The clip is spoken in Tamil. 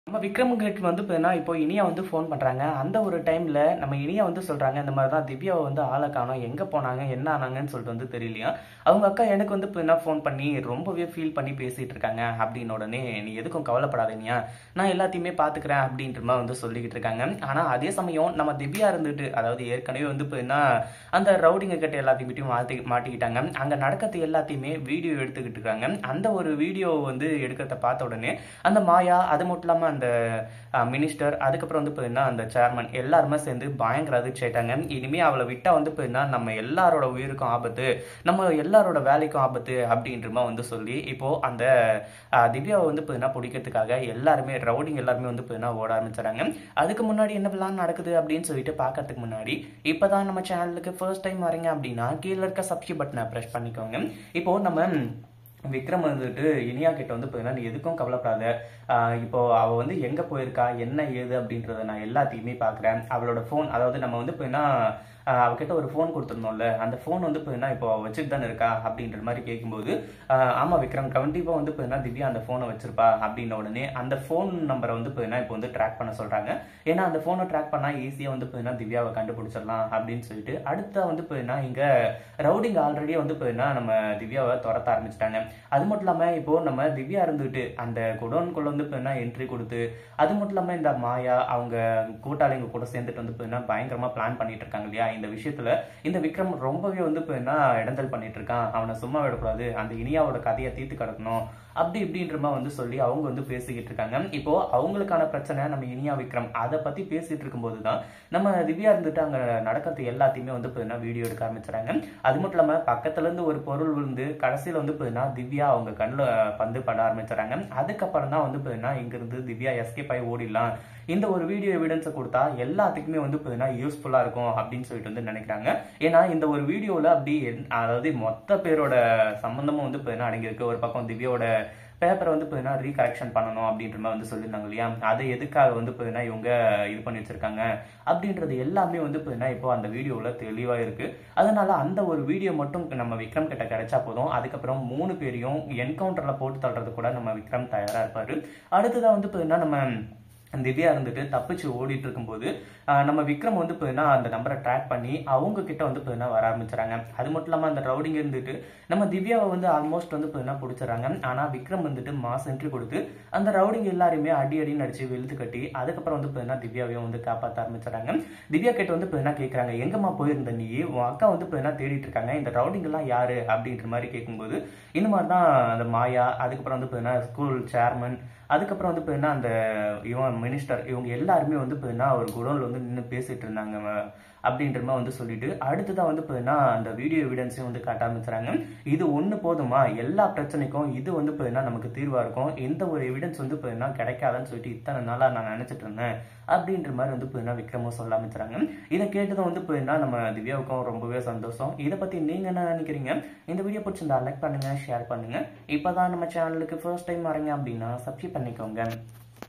நம்ம விக்ரமுக்கு வந்து பார்த்தீங்கன்னா இப்போ இனியா வந்து ஃபோன் பண்ணுறாங்க அந்த ஒரு டைமில் நம்ம இனியா வந்து சொல்கிறாங்க இந்த மாதிரி தான் திவ்யாவை வந்து ஆளை காணோம் எங்கே போனாங்க என்ன ஆனாங்கன்னு சொல்லிட்டு வந்து தெரியலையா அவங்க அக்கா எனக்கு வந்து இப்போ என்ன ஃபோன் பண்ணி ரொம்பவே ஃபீல் பண்ணி பேசிகிட்டு இருக்காங்க அப்படின்னு உடனே நீ எதுக்கும் கவலைப்படாதீங்க நான் எல்லாத்தையுமே பார்த்துக்கிறேன் அப்படின்ற மாதிரி வந்து சொல்லிக்கிட்டு இருக்காங்க ஆனால் அதே சமயம் நம்ம திவ்யா இருந்துட்டு அதாவது ஏற்கனவே வந்து இப்போ என்ன அந்த ரவுடிங்க கிட்ட எல்லாத்தையும் மாட்டி மாட்டிக்கிட்டாங்க அங்கே நடக்கிறது எல்லாத்தையுமே வீடியோ எடுத்துக்கிட்டு இருக்காங்க அந்த ஒரு வீடியோ வந்து எடுக்கிறத பார்த்த உடனே அந்த மாயா அது மட்டும் இல்லாமல் அந்த மினிஸ்டர் அதுக்கப்புறம் வந்து பார்த்தீங்கன்னா அந்த சேர்மன் எல்லாருமே சேர்ந்து பயங்கர அதிர்ச்சி ஆயிட்டாங்க இனிமே அவளை விட்டா வந்து பார்த்தீங்கன்னா நம்ம எல்லாரோட உயிருக்கும் ஆபத்து நம்ம எல்லாரோட வேலைக்கும் ஆபத்து அப்படின்றமா வந்து சொல்லி இப்போ அந்த ஆஹ், திவ்யாவை வந்து பார்த்தீங்கன்னா பிடிக்கிறதுக்காக எல்லாருமே ரவுடிங் எல்லாருமே வந்து பார்த்தீங்கன்னா ஓட ஆரம்பிச்சாங்க அதுக்கு முன்னாடி என்ன பிளான் நடக்குது அப்படின்னு சொல்லிட்டு பார்க்கறதுக்கு முன்னாடி இப்போதான் நம்ம சேனலுக்கு ஃபர்ஸ்ட் டைம் வரீங்க அப்படின்னா கீழே இருக்க சப்ஸ்கிரைப் பட்டனை ப்ரெஸ் பண்ணிக்கோங்க இப்போ நம்ம விக்ரம் வந்துட்டு இனியா கிட்ட வந்து பார்த்தீங்கன்னா நீ எதுக்கும் கவலைப்படாத ஆஹ் இப்போ அவ வந்து எங்க போயிருக்கா என்ன ஏது அப்படின்றத நான் எல்லாத்தையுமே பார்க்குறேன் அவளோட ஃபோன் அதாவது நம்ம வந்து பார்த்தீங்கன்னா ஆஹ் அவகிட்ட ஒரு ஃபோன் கொடுத்துருந்தோம்ல அந்த ஃபோன் வந்து பார்த்தீங்கன்னா இப்போ அவ வச்சுட்டு தானே இருக்கா அப்படின்ற மாதிரி கேட்கும்போது ஆஹ் ஆமா விக்ரம் கண்டிப்பாக வந்து பார்த்தீங்கன்னா திவ்யா அந்த ஃபோனை வச்சிருப்பா அப்படின்ன உடனே அந்த ஃபோன் நம்பரை வந்து பார்த்தீங்கன்னா இப்போ வந்து ட்ராக் பண்ண சொல்றாங்க ஏன்னா அந்த ஃபோனை ட்ராக் பண்ணா ஈஸியாக வந்து பார்த்தீங்கன்னா திவ்யாவை கண்டுபிடிச்சிடலாம் அப்படின்னு சொல்லிட்டு அடுத்த வந்து பார்த்தீங்கன்னா இங்க ரவுடிங் ஆல்ரெடி வந்து பார்த்தீங்கன்னா நம்ம திவ்யாவை துரத்த ஆரம்பிச்சிட்டாங்க அது மட்டும் இல்லாமல் இப்போ நம்ம திவ்யா இருந்துட்டு அந்த குடோனுக்குள்ள வந்து பார்த்தீங்கன்னா என்ட்ரி கொடுத்து அது மட்டும் இல்லாமல் இந்த மாயா அவங்க கூட்டாளிங்க கூட சேர்ந்துட்டு வந்து பார்த்தீங்கன்னா பயங்கரமா பிளான் பண்ணிட்டு இருக்காங்க இல்லையா இந்த விஷயத்துல இந்த விக்ரம் ரொம்பவே வந்து பார்த்தீங்கன்னா இடந்தல் பண்ணிட்டு இருக்கான் அவனை சும்மா விடக்கூடாது அந்த இனியாவோட கதையை தீர்த்து கிடக்கணும் அப்படி இப்படின்ற மாதிரி வந்து சொல்லி அவங்க வந்து பேசிக்கிட்டு இருக்காங்க இப்போ அவங்களுக்கான பிரச்சனை நம்ம இனியா விக்ரம் அதை பத்தி பேசிட்டு இருக்கும்போது தான் நம்ம திவ்யா இருந்துட்டு அங்க நடக்கிறது எல்லாத்தையுமே வந்து பார்த்தீங்கன்னா வீடியோ எடுக்க ஆரம்பிச்சுறாங்க அது மட்டும் இல்லாம பக்கத்துல இருந்து ஒரு பொருள் விழுந்து கடைசியில வந்து பார்த்தீங்கன்னா திவ்யா அவங்க கண்ணுல பந்து பட ஆரம்பிச்சுறாங்க அதுக்கப்புறம் தான் வந்து பார்த்தீங்கன்னா இங்க இருந்து திவ்யா எஸ்கேப் ஆகி ஓடிடலாம் இந்த ஒரு வீடியோ எவிடன்ஸை கொடுத்தா எல்லாத்துக்குமே வந்து பார்த்தீங்கன்னா யூஸ்ஃபுல்லா இருக்கும் அப்படின்னு சொல்லிட்டு வந்து நினைக்கிறாங்க ஏன்னா இந்த ஒரு வீடியோல அப்படி என்- அதாவது மொத்த பேரோட சம்பந்தமும் வந்து பார்த்தீங்கன்னா அடங்கியிருக்கு ஒரு பக்கம் திவ்யாவோட பேப்பரை வந்து பார்த்தீங்கன்னா ரீகரெக்ஷன் பண்ணணும் அப்படின்ற மாதிரி வந்து சொல்லியிருந்தாங்க இல்லையா அதை எதுக்காக வந்து பார்த்தீங்கன்னா இவங்க இது பண்ணி வச்சிருக்காங்க அப்படின்றது எல்லாமே வந்து பார்த்தீங்கன்னா இப்போ அந்த வீடியோவில் தெளிவாக இருக்கு அதனால அந்த ஒரு வீடியோ மட்டும் நம்ம விக்ரம் கிட்ட கிடைச்சா போதும் அதுக்கப்புறம் மூணு பேரையும் என்கவுண்டரில் போட்டு தள்ளுறது கூட நம்ம விக்ரம் தயாராக இருப்பாரு அடுத்ததாக வந்து பார்த்தீங்கன்னா நம்ம திவ்யா இருந்துட்டு தப்பிச்சு ஓடிட்டு இருக்கும்போது ஆஹ் நம்ம விக்ரம் வந்து பார்த்தீங்கன்னா அந்த நம்பரை ட்ராக் பண்ணி அவங்க கிட்ட வந்து பார்த்தீங்கன்னா வர ஆரம்பிச்சுறாங்க அது மட்டும் இல்லாமல் அந்த ரவுடிங் இருந்துட்டு நம்ம திவ்யாவை வந்து ஆல்மோஸ்ட் வந்து பார்த்தீங்கன்னா பிடிச்சிடறாங்க ஆனால் விக்ரம் வந்துட்டு மாஸ் என்ட்ரி கொடுத்து அந்த ரவுடிங் எல்லாருமே அடி அடின்னு அடிச்சு வெளுத்து கட்டி அதுக்கப்புறம் வந்து பார்த்தீங்கன்னா திவ்யாவையும் வந்து காப்பாற்ற ஆரம்பிச்சுறாங்க திவ்யா கிட்ட வந்து பார்த்தீங்கன்னா கேட்குறாங்க எங்கம்மா போயிருந்த நீ உன் அக்கா வந்து பார்த்தீங்கன்னா தேடிட்டு இருக்காங்க இந்த ரவுடிங் எல்லாம் யாரு அப்படின்ற மாதிரி கேட்கும்போது இந்த மாதிரி தான் அந்த மாயா அதுக்கப்புறம் வந்து பார்த்தீங்கன்னா ஸ்கூல் சேர்மன் அதுக்கப்புறம் வந்து பார்த்தீங்கன்னா அந்த இவன் மினிஸ்டர் இவங்க எல்லாருமே வந்து பார்த்தீங்கன்னா ஒரு குடோன்ல வந்து நின்று பேசிட்டு இருந்தாங்க அவ- அப்படின்ற மாதிரி வந்து சொல்லிட்டு அடுத்ததான் வந்து பார்த்தீங்கன்னா அந்த வீடியோ எவிடன்ஸையும் வந்து காட்ட ஆரம்பிச்சுறாங்க இது ஒன்று போதுமா எல்லா பிரச்சனைக்கும் இது வந்து பார்த்தீங்கன்னா நமக்கு தீர்வாக இருக்கும் எந்த ஒரு எவிடன்ஸ் வந்து பார்த்தீங்கன்னா கிடைக்காதுன்னு சொல்லிட்டு இத்தனை நாளாக நான் நினச்சிட்டு இருந்தேன் அப்படின்ற மாதிரி வந்து பார்த்தீங்கன்னா விக்ரமும் சொல்ல ஆரம்பிச்சுறாங்க இதை கேட்டதும் வந்து பார்த்தீங்கன்னா நம்ம திவ்யாவுக்கும் ரொம்பவே சந்தோஷம் இதை பற்றி நீங்கள் என்ன நினைக்கிறீங்க இந்த வீடியோ பிடிச்சிருந்தா லைக் பண்ணுங்க ஷேர் பண்ணுங்க இப்போதான் நம்ம சேனலுக்கு ஃபர்ஸ்ட் டைம் வரீங்க அப்படின்னா சப்ஸ்கிரைப் பண்ணிக்கோங்க